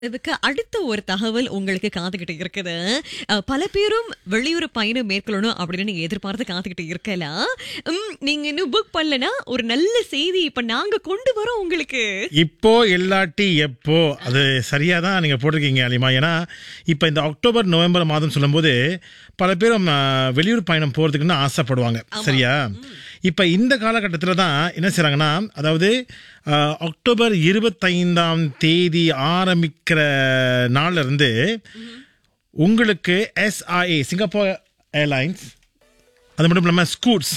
இதுக்கு அடுத்த ஒரு தகவல் உங்களுக்கு காத்துக்கிட்டு இருக்குது அஹ், பல பேரும் வெளியூர் பயணம் மேற்கொள்ளணும் அப்படின்னு நீங்க எதிர்பார்த்து காத்துக்கிட்டு இருக்கலாம் உம், நீங்க இன்னும் புக் பண்ணலனா ஒரு நல்ல செய்தி இப்ப நாங்க கொண்டு வரோம் உங்களுக்கு இப்போ இல்லாட்டி எப்போ அது சரியா தான் நீங்க போட்டிருக்கீங்க அலிமா ஏன்னா இப்போ இந்த அக்டோபர் நவம்பர் மாதம் சொல்லும்போது பல பேரும் ஆ, வெளியூர் பயணம் போறதுக்குன்னு ஆசைப்படுவாங்க சரியா இப்போ இந்த காலகட்டத்தில் தான் என்ன செய்றாங்கன்னா அதாவது ஆ, அக்டோபர் இருபத்தைந்தாம் தேதி ஆரம்பிக்கிற நாள்ல இருந்து உங்களுக்கு எஸ்ஐஏ சிங்கப்பூர் ஏர்லைன்ஸ் அது மட்டும் இல்லாமல் ஸ்கூட்ஸ்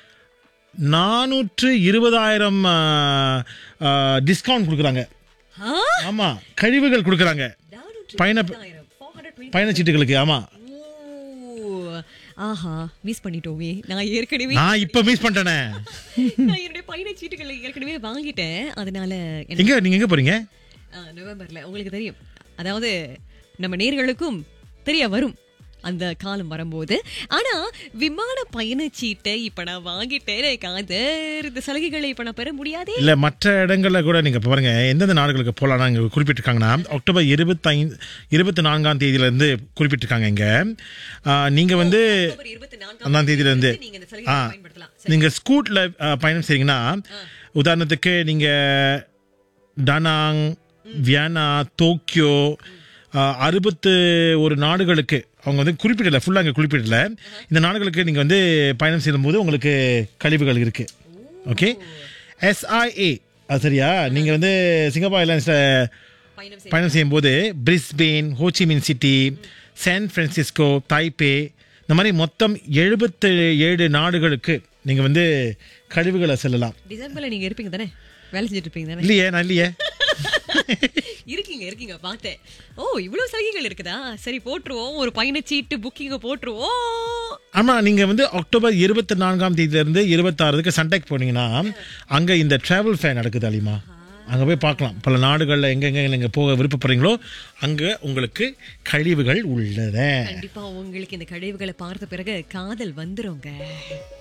நானூற்று இருபதாயிரம் டிஸ்கவுண்ட் கொடுக்குறாங்க ஆ? ஆமாம் கழிவுகள் கொடுக்குறாங்க பயண பயணச்சீட்டுகளுக்கு ஆமாம் ஓ, ஆஹா மிஸ் பண்ணிட்டோமே நான் ஏற்கனவே நான் இப்போ மிஸ் பண்ணிட்டேனே நான் என்னுடைய பயணச்சீட்டுகளை ஏற்கனவே வாங்கிட்டேன் அதனால எனக்கு எங்க நீங்க எங்க போறீங்க ஆ, நவம்பர்ல உங்களுக்கு தெரியும் அதாவது நம்ம நேர்களுக்கும் தெரிய வரும் அந்த காலம் வரும்போது ஆனா விமான பயணச்சீட்டை இப்ப நான் வாங்கிட்டேன் காதர் இந்த சலுகைகளை இப்ப நான் பெற முடியாதே இல்ல மற்ற இடங்கள்ல கூட நீங்க இப்ப பாருங்க எந்தெந்த நாடுகளுக்கு போகலாம் இங்க குறிப்பிட்டிருக்காங்கன்னா அக்டோபர் இருபத்தைந்து இருபத்தி நான்காம் தேதியில இருந்து குறிப்பிட்டிருக்காங்க இங்க ஆ, நீங்க வந்து அக்டோபர் இருபத்தி நான்காம் ஒன்றாம் தேதியில இருந்து நீங்க இந்த ஆ சலுகையை பயன்படுத்தலாம் நீங்க ஸ்கூட்ல ஆ, பயணம் செய்றீங்கன்னா உதாரணத்துக்கு நீங்க டனாங் வியனா டோக்கியோ ஆ, அறுபத்து ஒரு நாடுகளுக்கு அவங்க வந்து குறிப்பிடல ஃபுல்லாக அங்கே குறிப்பிடல இந்த நாடுகளுக்கு நீங்கள் வந்து பயணம் செய்யும்போது உங்களுக்கு கழிவுகள் இருக்கு ஓகே எஸ்ஐஏ அது சரியா நீங்கள் வந்து சிங்கப்பூர் ஏர்லைன்ஸில் பயணம் செய்ய பயணம் செய்யும்போது Brisbane Ho Chi Minh City San Francisco Taipei இந்த மாதிரி மொத்தம் எழுபத்து ஏழு நாடுகளுக்கு நீங்கள் வந்து கழிவுகளை செல்லலாம் டிசம்பர்ல நீங்க இருப்பீங்க தானே வேலை செஞ்சுட்டு இருப்பீங்க தானே இல்லையே நான் இல்லையே இருக்கீங்க இருக்கீங்க பார்த்தேன் ஓ இவ்வளவு சலுகைகள் இருக்குதா சரி போட்டுருவோம் ஒரு பயணச்சீட்டு புக்கிங்க போட்டுருவோம் ஆமாம் நீங்கள் வந்து அக்டோபர் இருபத்தி நான்காம் தேதியிலேருந்து இருபத்தாறுக்கு சண்டேக் போனீங்கன்னா அங்கே இந்த ட்ராவல் ஃபேர் நடக்குது அலிமா அங்கே போய் பார்க்கலாம் பல நாடுகளில் எங்கெங்க நீங்கள் போக விருப்பப்படுறீங்களோ அங்கே உங்களுக்கு கழிவுகள் உள்ளத கண்டிப்பா உங்களுக்கு இந்த கழிவுகளை பார்த்த பிறகு காதல் வந்துருங்க